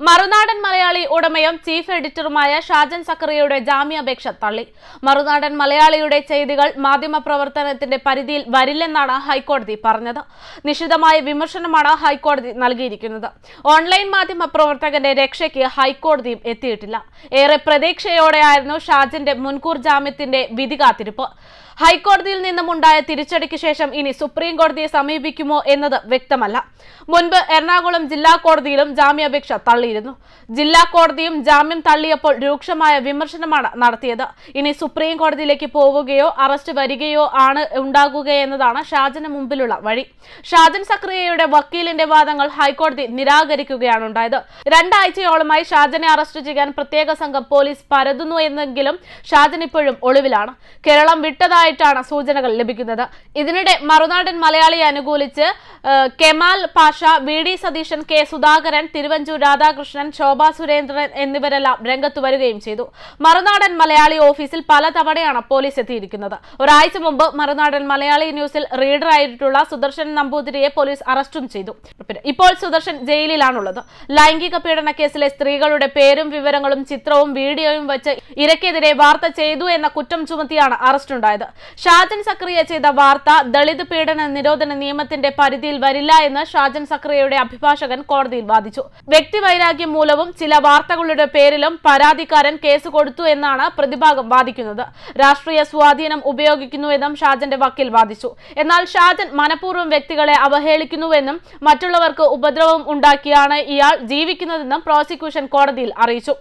മറുനാടൻ മലയാളി ഉടമയും ചീഫ് എഡിറ്ററുമായ ഷാജൻ സക്കറിയയുടെ ജാമ്യാപേക്ഷ തള്ളി മറുനാടൻ മലയാളിയുടെ ചെയ്തികൾ മാധ്യമപ്രവർത്തനത്തിന്റെ പരിധിയിൽ വരില്ലെന്നാണ് ഹൈക്കോടതി പറഞ്ഞത് നിശിതമായ വിമർശനമാണ് ഹൈക്കോടതി നൽകിയിരിക്കുന്നത് ഓൺലൈൻ മാധ്യമ പ്രവർത്തകന്റെ രക്ഷയ്ക്ക് ഹൈക്കോടതിയും എത്തിയിട്ടില്ല ഏറെ പ്രതീക്ഷയോടെയായിരുന്നു ഷാജന്റെ മുൻകൂർ ജാമ്യത്തിന്റെ വിധി കാത്തിരിപ്പ് ഹൈക്കോടതിയിൽ നിന്നുമുണ്ടായ തിരിച്ചടിക്ക് ശേഷം ഇനി സുപ്രീം കോടതിയെ സമീപിക്കുമോ എന്നത് വ്യക്തമല്ല മുൻപ് എറണാകുളം ജില്ലാ കോടതിയിലും ജാമ്യാപേക്ഷ തള്ളിയിരുന്നു ജില്ലാ കോടതിയും ജാമ്യം തള്ളിയപ്പോൾ രൂക്ഷമായ വിമർശനമാണ് നടത്തിയത് ഇനി സുപ്രീം കോടതിയിലേക്ക് പോവുകയോ അറസ്റ്റ് വരികയോ ആണ് ഉണ്ടാകുകയെന്നതാണ് ഷാജന് മുമ്പിലുള്ള വഴി ഷാജൻ സക്രിയയുടെ വക്കീലിന്റെ വാദങ്ങൾ ഹൈക്കോടതി നിരാകരിക്കുകയാണ് ഉണ്ടായത് രണ്ടാഴ്ചയോളമായി ഷാജനെ അറസ്റ്റ് ചെയ്യാൻ പ്രത്യേക സംഘം പോലീസ് പരതുന്നു എന്നെങ്കിലും ഷാജൻ ഇപ്പോഴും ഒളിവിലാണ് കേരളം വിട്ടതായിട്ടാണ് സൂചനകൾ ലഭിക്കുന്നത് ഇതിനിടെ മറുനാടൻ മലയാളിയെ അനുകൂലിച്ച് ഏഹ്, Kemal Pasha V D Satheesan K Sudhakaran Thiruvanchoor Radhakrishnan Shobha Surendran എന്നിവരെല്ലാം രംഗത്തു വരികയും ചെയ്തു മറുനാടൻ മലയാളി ഓഫീസിൽ പലതവണയാണ് പോലീസ് എത്തിയിരിക്കുന്നത് ഒരാഴ്ച മുമ്പ് മറുനാടൻ മലയാളി ന്യൂസിൽ റീഡറായിട്ടുള്ള സുദർശൻ നമ്പൂതിരിയെ പോലീസ് അറസ്റ്റും ചെയ്തു പിന്നെ ഇപ്പോൾ സുദർശൻ ജയിലിലാണുള്ളത് ലൈംഗിക പീഡന കേസിലെ സ്ത്രീകളുടെ പേരും വിവരങ്ങളും ചിത്രവും വീഡിയോയും വെച്ച് ഇരയ്ക്കെതിരെ വാർത്ത ചെയ്തു എന്ന കുറ്റം ചുമത്തിയാണ് അറസ്റ്റ് ഉണ്ടായത് ഷാജൻ സക്രിയ ചെയ്ത വാർത്ത ദളിത് പീഡന നിരോധന നിയമത്തിന്റെ പരിധിയിൽ വരില്ല എന്ന് ഷാജൻ സക്രിയയുടെ അഭിഭാഷകൻ കോടതിയിൽ വാദിച്ചു വ്യക്തിവൈരാഗ്യം മൂലവും ചില വാർത്തകളുടെ പേരിലും പരാതിക്കാരൻ കേസ് കൊടുത്തു എന്നാണ് പ്രതിഭാഗം വാദിക്കുന്നത് രാഷ്ട്രീയ സ്വാധീനം ഉപയോഗിക്കുന്നുവെന്നും ഷാജന്റെ വക്കീൽ വാദിച്ചു എന്നാൽ ഷാജൻ മനഃപൂർവ്വം വ്യക്തികളെ അവഹേളിക്കുന്നുവെന്നും മറ്റുള്ളവർക്ക് ഉപദ്രവം ഉണ്ടാക്കിയാണ് ഇയാൾ ജീവിക്കുന്നതെന്നും പ്രോസിക്യൂഷൻ കോടതിയിൽ അറിയിച്ചു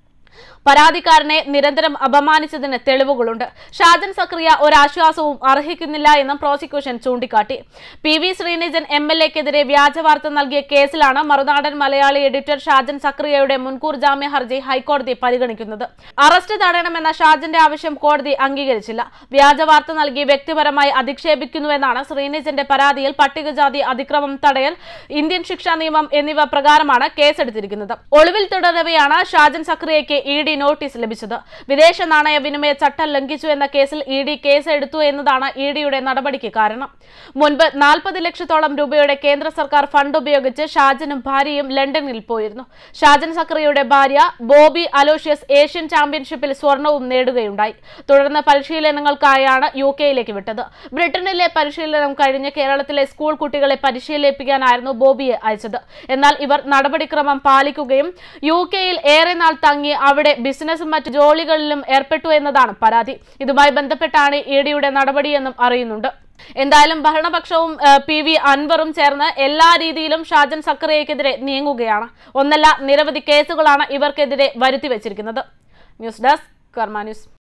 പരാതിക്കാരനെ നിരന്തരം അപമാനിച്ചതിന് തെളിവുകളുണ്ട് ഷാജൻ സക്രിയ ഒരാശ്വാസവും അർഹിക്കുന്നില്ല എന്നും പ്രോസിക്യൂഷൻ ചൂണ്ടിക്കാട്ടി P V Sreenijan M L എക്കെതിരെ വ്യാജവാർത്ത നൽകിയ കേസിലാണ് മറുനാടൻ മലയാളി എഡിറ്റർ ഷാജൻ സക്രിയയുടെ മുൻകൂർ ജാമ്യ ഹർജി ഹൈക്കോടതി പരിഗണിക്കുന്നത് അറസ്റ്റ് തടയണമെന്ന ഷാജന്റെ ആവശ്യം കോടതി അംഗീകരിച്ചില്ല വ്യാജവാർത്ത നൽകി വ്യക്തിപരമായി അധിക്ഷേപിക്കുന്നുവെന്നാണ് ശ്രീനിജന്റെ പരാതിയിൽ പട്ടികജാതി അതിക്രമം തടയൽ ഇന്ത്യൻ ശിക്ഷാ നിയമം എന്നിവ പ്രകാരമാണ് കേസെടുത്തിരിക്കുന്നത് ഒളിവിൽ തുടരവെയാണ് ഷാജൻ സക്രിയയ്ക്ക് ഇ ഡി നോട്ടീസ് ലഭിച്ചത് വിദേശ നാണയ വിനിമയ ചട്ടം ലംഘിച്ചു എന്ന കേസിൽ ഇ ഡി കേസ് എടുത്തു എന്നതാണ് ഇ ഡിയുടെ നടപടിക്ക് കാരണം മുൻപ് നാൽപ്പത് ലക്ഷത്തോളം രൂപയുടെ കേന്ദ്ര സർക്കാർ ഫണ്ട് ഉപയോഗിച്ച് ഷാജനും ഭാര്യയും ലണ്ടനിൽ പോയിരുന്നു ഷാജൻ സക്രിയയുടെ ഭാര്യ ബോബി അലോഷ്യസ് ഏഷ്യൻ ചാമ്പ്യൻഷിപ്പിൽ സ്വർണവും നേടുകയുണ്ടായി തുടർന്ന് പരിശീലനങ്ങൾക്കായാണ് യു കെയിലേക്ക് വിട്ടത് ബ്രിട്ടനിലെ പരിശീലനം കഴിഞ്ഞ് കേരളത്തിലെ സ്കൂൾ കുട്ടികളെ പരിശീലിപ്പിക്കാനായിരുന്നു ബോബിയെ അയച്ചത് എന്നാൽ ഇവർ നടപടിക്രമം പാലിക്കുകയും യു കെയിൽ ഏറെ നാൾ തങ്ങി അവിടെ ബിസിനസ്സും മറ്റു ജോലികളിലും ഏർപ്പെട്ടു എന്നതാണ് പരാതി ഇതുമായി ബന്ധപ്പെട്ടാണ് ഇ ഡിയുടെ നടപടിയെന്നും അറിയുന്നുണ്ട് എന്തായാലും ഭരണപക്ഷവും ഏഹ്, പി വി അൻവറും ചേർന്ന് എല്ലാ രീതിയിലും ഷാജൻ സക്കറിയക്കെതിരെ നീങ്ങുകയാണ് ഒന്നല്ല നിരവധി കേസുകളാണ് ഇവർക്കെതിരെ വരുത്തി വെച്ചിരിക്കുന്നത് ന്യൂസ് ഡെസ്ക് കർമ്മ ന്യൂസ്